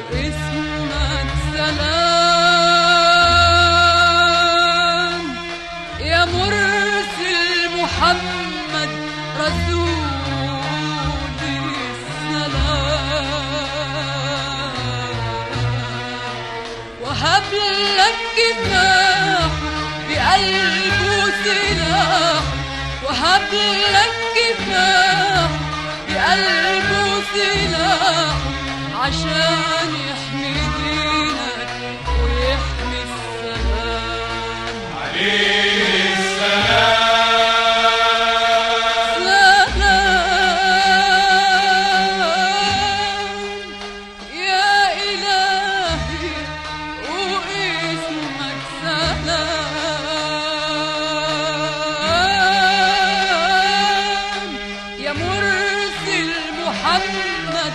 واسمك سلام يا مرسل محمد رسول السلام وهب لك كفاح بقلبه سلاح وهب لك كفاح بقلبه سلاح عشان يحمي دينك ويحمي السلام عليه سلام يا إلهي واسمك سلام يا مرسل محمد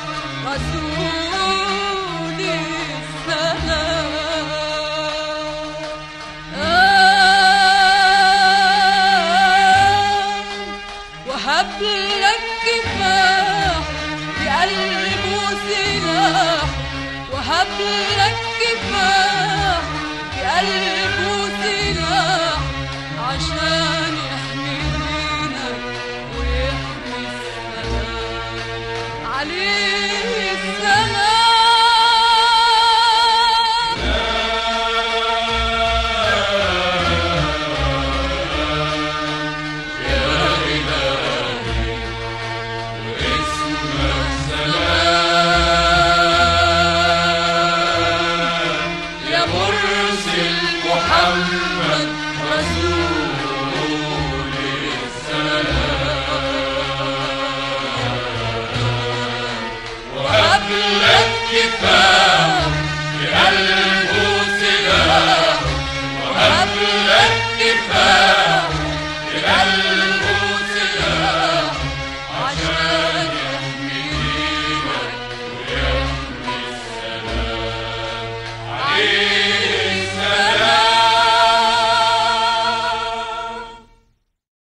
رسول السلام وهب لك كفاح بقلبه سلاح وهب لك كفاح